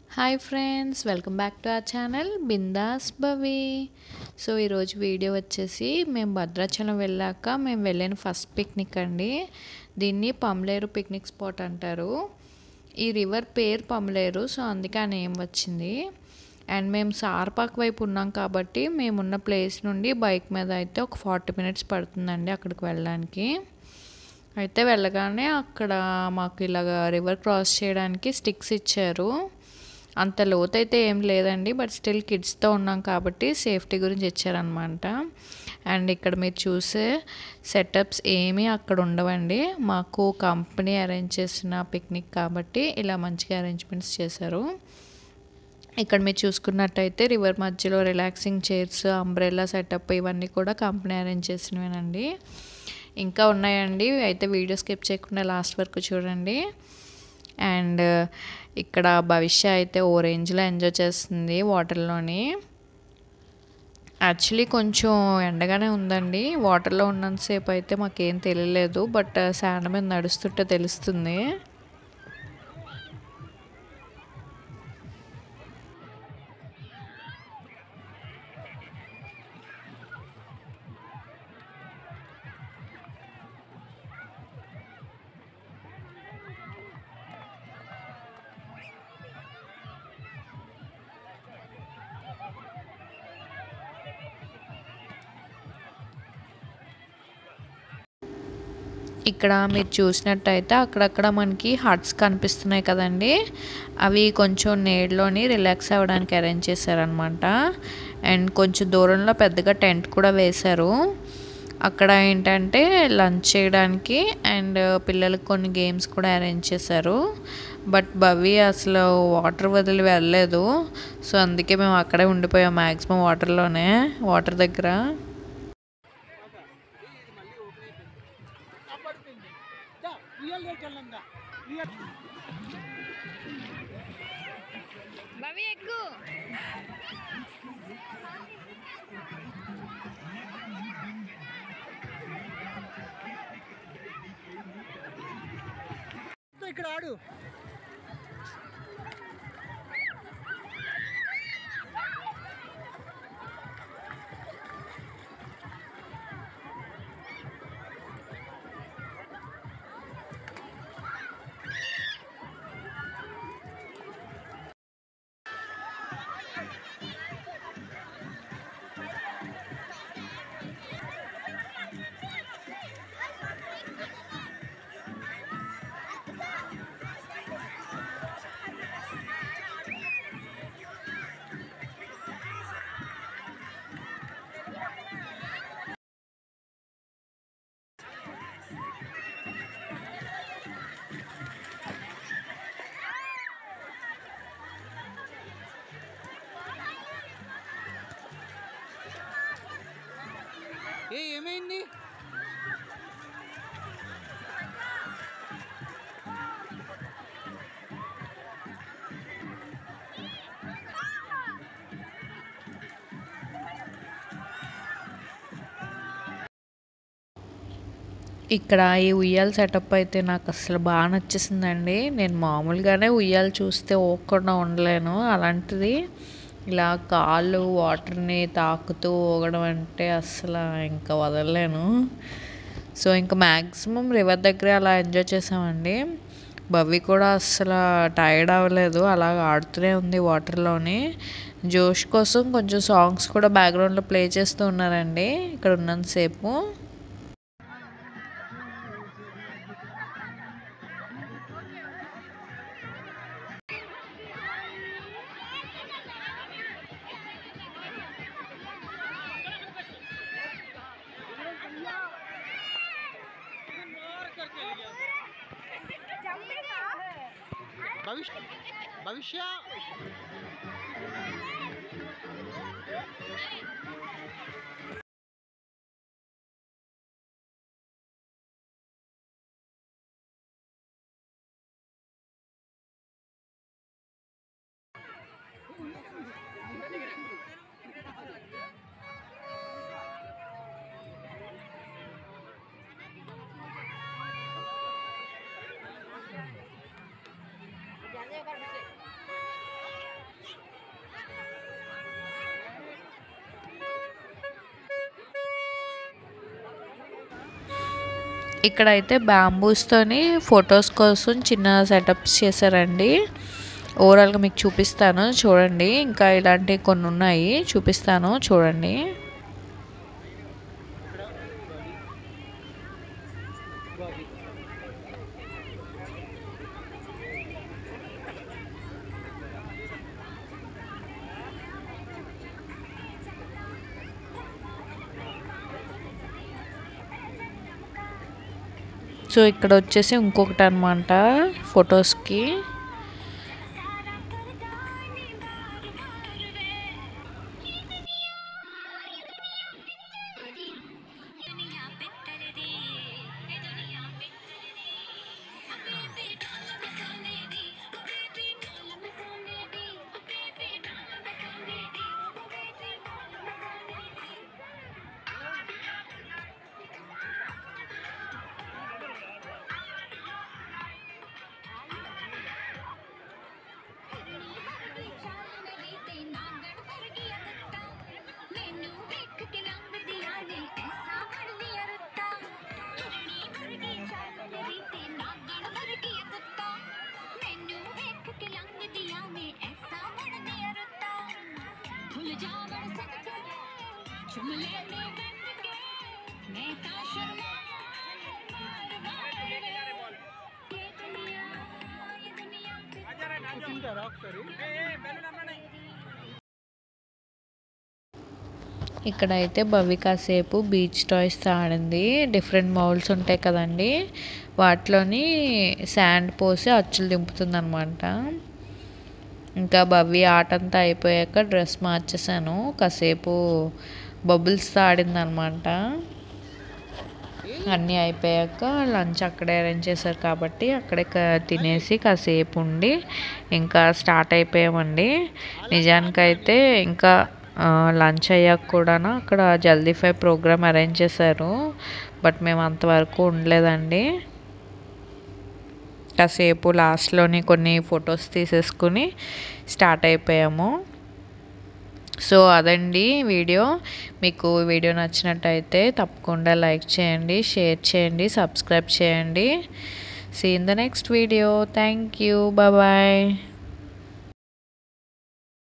hi friends welcome back to our channel Bindaas Bhavi so ఈరోజు video వచ్చేసి మేము భద్రాచలం వెళ్ళాక మేము వెళ్ళిన ఫస్ట్ పిక్నిక్ అండి దీన్ని పమ్లేరు పిక్నిక్ స్పాట్ అంటారు ఈ రివర్ పేరు పమ్లేరు సో అందుకే ఆ నేమ్ వచ్చింది అండ్ మేము సార్పాక్ వైపు ఉన్నాం కాబట్టి మేమున్న ప్లేస్ నుండి బైక్ మీద అయితే ఒక ఫార్టీ మినిట్స్ పడుతుందండి అక్కడికి వెళ్ళడానికి అయితే వెళ్ళగానే అక్కడ మాకు ఇలాగ రివర్ క్రాస్ చేయడానికి స్టిక్స్ ఇచ్చారు అంత లోతైతే ఏం లేదండి బట్ స్టిల్ కిడ్స్తో ఉన్నాం కాబట్టి సేఫ్టీ గురించి ఇచ్చారనమాట అండ్ ఇక్కడ మీరు చూసే సెటప్స్ ఏమీ అక్కడ ఉండవండి మాకు కంపెనీ అరేంజ్ చేసిన పిక్నిక్ కాబట్టి ఇలా మంచిగా అరేంజ్మెంట్స్ చేశారు ఇక్కడ మీరు చూసుకున్నట్టయితే రివర్ మధ్యలో రిలాక్సింగ్ చైర్స్ అంబ్రెల్లా సెటప్ ఇవన్నీ కూడా కంపెనీ అరేంజ్ చేసినవేనండి ఇంకా ఉన్నాయండి అయితే వీడియో స్కిప్ చేయకుండా లాస్ట్ వరకు చూడండి అండ్ ఇక్కడ భవిష్య అయితే ఓ రేంజ్లో ఎంజాయ్ చేస్తుంది వాటర్లోని యాక్చువల్లీ కొంచెం ఎండగానే ఉందండి వాటర్లో ఉన్నంతసేపు అయితే మాకేం తెలియలేదు బట్ శాండ్ మీద నడుస్తుంటే తెలుస్తుంది ఇక్కడ మీరు చూసినట్టయితే అక్కడక్కడ మనకి హట్స్ కనిపిస్తున్నాయి కదండి అవి కొంచెం నీడలోని రిలాక్స్ అవ్వడానికి అరేంజ్ చేశారనమాట అండ్ కొంచెం దూరంలో పెద్దగా టెంట్ కూడా వేశారు అక్కడ ఏంటంటే లంచ్ చేయడానికి అండ్ పిల్లలకి కొన్ని గేమ్స్ కూడా అరేంజ్ చేశారు బట్ భవి అసలు వాటర్ వదిలి వెళ్ళలేదు సో అందుకే మేము అక్కడే ఉండిపోయాం మ్యాక్సిమం వాటర్లోనే వాటర్ దగ్గర భవి ఎక్కు ఇక్కడ ఆడు ఏ ఏమైంది ఇక్కడ ఈ ఉయ్యాల సెటప్ అయితే నాకు అసలు బాగా నచ్చేసిందండి నేను మామూలుగానే ఉయ్యాలు చూస్తే ఊగకుండా ఉండలేను అలాంటిది ఇలా కాళ్ళు వాటర్ని తాకుతూ ఊగడం అంటే అసలు ఇంకా వదలలేను సో ఇంకా మ్యాక్సిమం రివర్ దగ్గరే అలా ఎంజాయ్ చేసామండి భవి కూడా అస్సలు టైర్డ్ అవ్వలేదు అలా ఆడుతూనే ఉంది వాటర్లోని జోష్ కోసం కొంచెం సాంగ్స్ కూడా బ్యాక్గ్రౌండ్లో ప్లే చేస్తూ ఉన్నారండి ఇక్కడ ఉన్నంతసేపు భవిష్య భవిష్య ఇక్కడైతే బ్యాంబూస్తోని ఫొటోస్ కోసం చిన్న సెటప్స్ చేశారండి ఓవరాల్గా మీకు చూపిస్తాను చూడండి ఇంకా ఇలాంటివి కొన్ని ఉన్నాయి చూపిస్తాను చూడండి సో ఇక్కడ వచ్చేసి ఇంకొకటి అనమాట ఫొటోస్కి తింటారా ఒకసారి ఇక్కడైతే భవి కాసేపు బీచ్ టాయ్స్తో ఆడింది డిఫరెంట్ మౌల్స్ ఉంటాయి కదండి వాటిలోని శాండ్ పోసి అచ్చులు దింపుతుంది అనమాట ఇంకా భవ్య ఆట అంతా అయిపోయాక డ్రెస్ మార్చేసాను కాసేపు బబుల్స్తో ఆడింది అనమాట అన్నీ అయిపోయాక లంచ్ అక్కడే అరేంజ్ చేశారు కాబట్టి అక్కడే క- తినేసి కాసేపు ఉండి ఇంకా స్టార్ట్ అయిపోయామండి నిజానికైతే ఇంకా లంచ్ అయ్యాక కూడా అక్కడ జల్దీ ఫై ప్రోగ్రామ్ అరేంజ్ చేశారు బట్ మేము అంతవరకు ఉండలేదండి కాసేపు లాస్ట్లోని కొన్ని ఫొటోస్ తీసేసుకుని స్టార్ట్ అయిపోయాము సో అదండి వీడియో మీకు వీడియో నచ్చినట్టయితే తప్పకుండా లైక్ చేయండి షేర్ చేయండి సబ్స్క్రైబ్ చేయండి see in the next video thank you bye